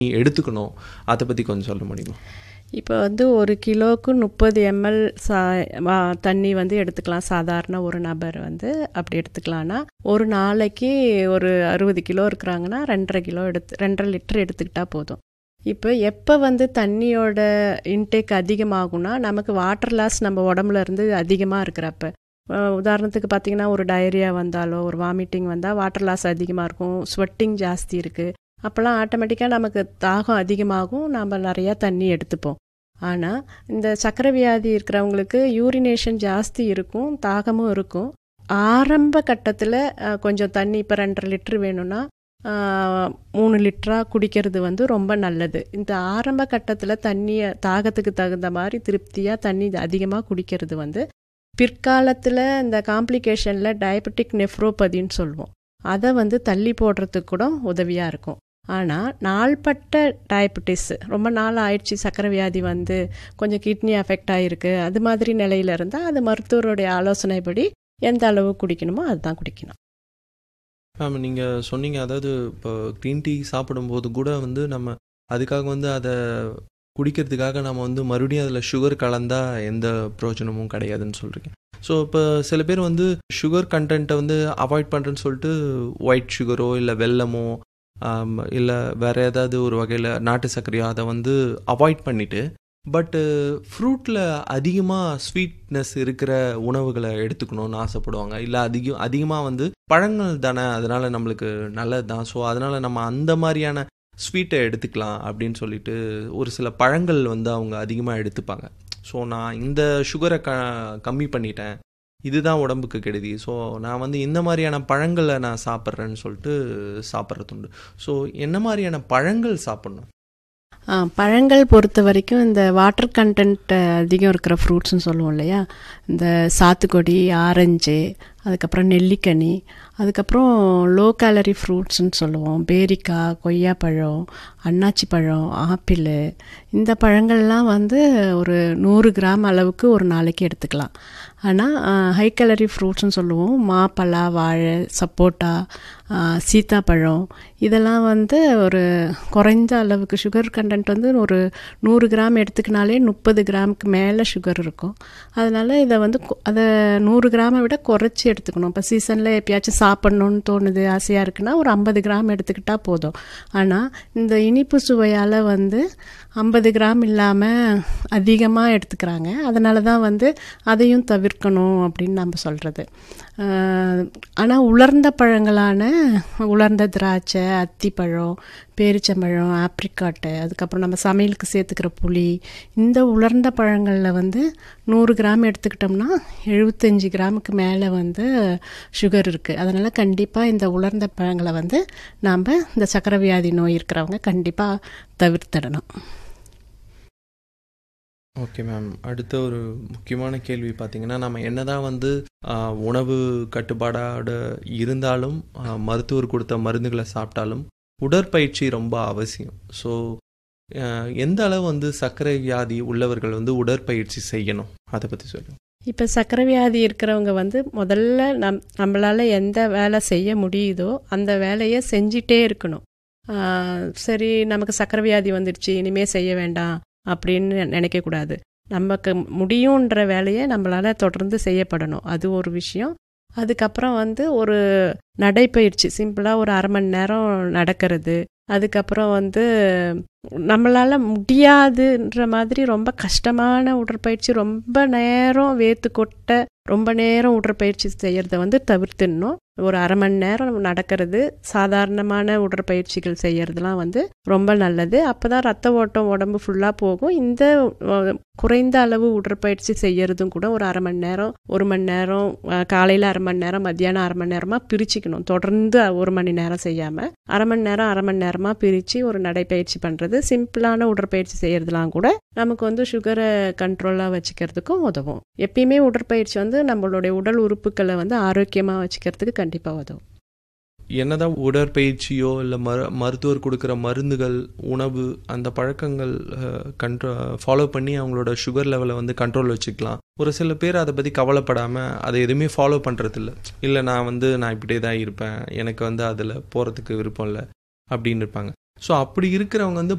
எடுத்துக்கணும் அதை பற்றி கொஞ்சம் சொல்ல முடியுமா இப்போ வந்து ஒரு கிலோவுக்கு முப்பது எம்எல் சா வா- தண்ணி வந்து எடுத்துக்கலாம் சாதாரண ஒரு நபர் வந்து அப்படி எடுத்துக்கலாம்னா ஒரு நாளைக்கு ஒரு அறுபது கிலோ இருக்கிறாங்கன்னா ரெண்டரை கிலோ எடுத்து ரெண்டரை லிட்டர் எடுத்துக்கிட்டா போதும் இப்போ எப்போ வந்து தண்ணியோட இன்டேக் அதிகமாகும்னா நமக்கு வாட்டர் லாஸ் நம்ம உடம்புல இருந்து அதிகமாக இருக்கிறப்ப அஹ் உதாரணத்துக்கு பார்த்தீங்கன்னா ஒரு டயரியா வந்தாலோ ஒரு வாமிட்டிங் வந்தால் வாட்டர் லாஸ் அதிகமாக இருக்கும் ஸ்வெட்டிங் ஜாஸ்தி இருக்குது அப்போல்லாம் ஆட்டோமேட்டிக்காக நமக்கு தாகம் அதிகமாகும் நாம் நிறையா தண்ணி எடுத்துப்போம் ஆனால் இந்த சக்கரை வியாதி இருக்கிறவங்களுக்கு யூரினேஷன் ஜாஸ்தி இருக்கும் தாகமும் இருக்கும் ஆரம்ப கட்டத்தில் கொஞ்சம் தண்ணி இப்போ ரெண்டரை லிட்டர் வேணும்னா ஆஹ், மூணு லிட்டராக குடிக்கிறது வந்து ரொம்ப நல்லது இந்த ஆரம்ப கட்டத்தில் தண்ணியை தாகத்துக்கு தகுந்த மாதிரி திருப்தியாக தண்ணி அதிகமாக குடிக்கிறது வந்து பிற்காலத்தில் இந்த காம்ப்ளிகேஷனில் டயபெட்டிக் நெஃப்ரோபதின்னு சொல்லுவோம் அதை வந்து தள்ளி போடுறதுக்கு கூட உதவியாக இருக்கும் ஆனால் நாள்பட்ட டயபெட்டிஸ் ரொம்ப நாள் ஆயிடுச்சு சக்கரை வியாதி வந்து கொஞ்சம் கிட்னி அஃபெக்ட் ஆகிருக்கு அது மாதிரி நிலையில இருந்தால் அது மருத்துவருடைய ஆலோசனைப்படி எந்த அளவு குடிக்கணுமோ அதுதான் குடிக்கணும் மேம் நீங்கள் சொன்னீங்க அதாவது இப்போ க்ரீன் டீ சாப்பிடும்போது கூட வந்து நம்ம அதுக்காக வந்து அதை குடிக்கிறதுக்காக நம்ம வந்து மறுபடியும் அதில் சுகர் கலந்தா எந்த பிரயோஜனமும் கிடையாதுன்னு சொல்கிறீங்க ஸோ இப்போ சில பேர் வந்து சுகர் கண்டென்ட்டை வந்து அவாய்ட் பண்ணுறேன்னு சொல்லிட்டு ஒயிட் சுகரோ இல்லை வெல்லமோ இல்லை வேற ஏதாவது ஒரு வகையில் நாட்டு சர்க்கரையோ அதை வந்து அவாய்ட் பண்ணிட்டு பட்டு ஃப்ரூட்டில் அதிகமாக ஸ்வீட்னஸ் இருக்கிற உணவுகளை எடுத்துக்கணும்னு ஆசைப்படுவாங்க இல்லை அதிகம் அதிகமாக வந்து பழங்கள் தானே அதனால நம்மளுக்கு நல்லது தான் ஸோ அதனால நம்ம அந்த மாதிரியான ஸ்வீட்டை எடுத்துக்கலாம் அப்படின்னு சொல்லிட்டு ஒரு சில பழங்கள் வந்து அவங்க அதிகமாக எடுத்துப்பாங்க ஸோ நான் இந்த சுகரை க கம்மி பண்ணிட்டேன் இதுதான் உடம்புக்கு கெடுதி ஸோ நான் வந்து இந்த மாதிரியான பழங்களை நான் சாப்பிட்றேன்னு சொல்லிட்டு சாப்பிட்றது உண்டு ஸோ என்ன மாதிரியான பழங்கள் சாப்பிட்ணும் ஆ, பழங்கள் பொறுத்த வரைக்கும் இந்த வாட்டர் கண்டென்ட் அதிகம் இருக்கிற ஃப்ரூட்ஸ்னு சொல்லுவோம் இல்லையா இந்த சாத்துக்குடி ஆரஞ்சு அதுக்கப்புறம் நெல்லிக்கனி அதுக்கப்புறம் லோ கேலரி ஃப்ரூட்ஸ்னு சொல்லுவோம் பேரிக்காய் கொய்யாப்பழம் அன்னாச்சி பழம் ஆப்பிள் இந்த பழங்கள்லாம் வந்து ஒரு நூறு கிராம் அளவுக்கு ஒரு நாளைக்கு எடுத்துக்கலாம் ஆனால் ஹை கேலரி ஃப்ரூட்ஸ்னு சொல்லுவோம் மாப்பழா வாழை சப்போட்டா ஆ, சீத்தாப்பழம் இதெல்லாம் வந்து ஒரு குறைந்த அளவுக்கு சுகர் கண்டென்ட் வந்து ஒரு நூறு கிராம் எடுத்துக்கினாலே முப்பது கிராமுக்கு மேலே சுகர் இருக்கும் அதனால் இதை வந்து கொ- அதை நூறு கிராமை விட குறைச்சி எடுத்துக்கணும் இப்போ சீசனில் எப்பயாச்சும் சாப்பிட்ணுன்னு தோணுது ஆசையாக இருக்குன்னா ஒரு ஐம்பது கிராம் எடுத்துக்கிட்டால் போதும் ஆனால் இந்த இனிப்பு சுவையால் வந்து ஐம்பது கிராம் இல்லாமல் அதிகமாக எடுத்துக்கிறாங்க அதனால தான் வந்து அதையும் தவிர்க்கணும் அப்படின்னு நம்ம சொல்கிறது ஆனால் உலர்ந்த பழங்களான உலர்ந்த திராட்சை அத்திப்பழம் பேரிச்சம்பழம் ஆப்ரிக்காட்டு அதுக்கப்புறம் நம்ம சமையலுக்கு சேர்த்துக்கிற புளி இந்த உலர்ந்த பழங்களில் வந்து நூறு கிராம் எடுத்துக்கிட்டோம்னா எழுபத்தஞ்சி கிராமுக்கு மேலே வந்து சுகர் இருக்குது அதனால் கண்டிப்பாக இந்த உலர்ந்த பழங்களை வந்து நாம் இந்த சக்கரை வியாதி நோய் இருக்கிறவங்க கண்டிப்பாக தவிர்த்திடணும் ஓகே மேம் அடுத்த ஒரு முக்கியமான கேள்வி பார்த்தீங்கன்னா நம்ம என்னதான் வந்து ஆஹ், உணவு கட்டுப்பாடோட இருந்தாலும் ஆஹ், மருத்துவர் கொடுத்த மருந்துகளை சாப்பிட்டாலும் உடற்பயிற்சி ரொம்ப அவசியம் ஸோ எந்த அளவு வந்து சர்க்கரை வியாதி உள்ளவர்கள் வந்து உடற்பயிற்சி செய்யணும் அதை பற்றி சொல்லுங்க இப்போ சக்கரை வியாதி இருக்கிறவங்க வந்து முதல்ல நம் நம்மளால் எந்த வேலை செய்ய முடியுதோ அந்த வேலையை செஞ்சிட்டே இருக்கணும் ஆஹ் சரி நமக்கு சக்கரை வியாதி வந்துடுச்சு இனிமே செய்ய வேண்டாம் அப்படின்னு நினைக்கக்கூடாது நமக்கு முடியுன்ற வேலையை நம்மளால் தொடர்ந்து செய்யப்படணும் அது ஒரு விஷயம் அதுக்கப்புறம் வந்து ஒரு நடைப்பயிற்சி சிம்பிளாக ஒரு அரை மணி நேரம் நடக்கிறது அதுக்கப்புறம் வந்து நம்மளால் முடியாதுன்ற மாதிரி ரொம்ப கஷ்டமான உடற்பயிற்சி ரொம்ப நேரம் வேத்து கொட்ட ரொம்ப நேரம் உடற்பயிற்சி செய்யறத வந்து தவிர்த்துடணும் ஒரு அரை மணி நேரம் நடக்கிறது சாதாரணமான உடற்பயிற்சிகள் செய்யறதுலாம் வந்து ரொம்ப நல்லது அப்பதான் ரத்த ஓட்டம் உடம்பு ஃபுல்லாக போகும் இந்த அஹ், குறைந்த அளவு உடற்பயிற்சி செய்யறதும் கூட ஒரு அரை மணி நேரம் ஒரு மணி நேரம் அஹ், காலையில அரை மணி நேரம் மத்தியானம் அரை மணி நேரமா பிரிச்சுக்கணும் தொடர்ந்து ஒரு மணி நேரம் செய்யாம அரை மணி நேரம் அரை மணி நேரமா பிரிச்சு ஒரு நடைப்பயிற்சி பண்றது சிம்பிளான உடற்பயிற்சி செய்யறதுலாம் கூட நமக்கு வந்து சுகரை கண்ட்ரோலாக வச்சுக்கிறதுக்கும் உதவும் எப்பயுமே உடற்பயிற்சி வந்து நம்மளுடைய உடல் உறுப்புகளை வந்து ஆரோக்கியமாக வச்சுக்கிறதுக்கு கண்டிப்பாக உதவும் என்னதான் உடற்பயிற்சியோ இல்லை மரு மருத்துவர் கொடுக்குற மருந்துகள் உணவு அந்த பழக்கங்கள் கண்ட்ரோ ஃபாலோ பண்ணி அவங்களோட சுகர் லெவலை வந்து கண்ட்ரோல் வச்சுக்கலாம் ஒரு சில பேர் அதை பற்றி கவலைப்படாமல் அதை எதுவுமே ஃபாலோ பண்ணுறதில்ல இல்லை நான் வந்து நான் இப்படியே தான் இருப்பேன் எனக்கு வந்து அதில் போகிறதுக்கு விருப்பம் இல்லை அப்படின்னு இருப்பாங்க ஸோ அப்படி இருக்கிறவங்க வந்து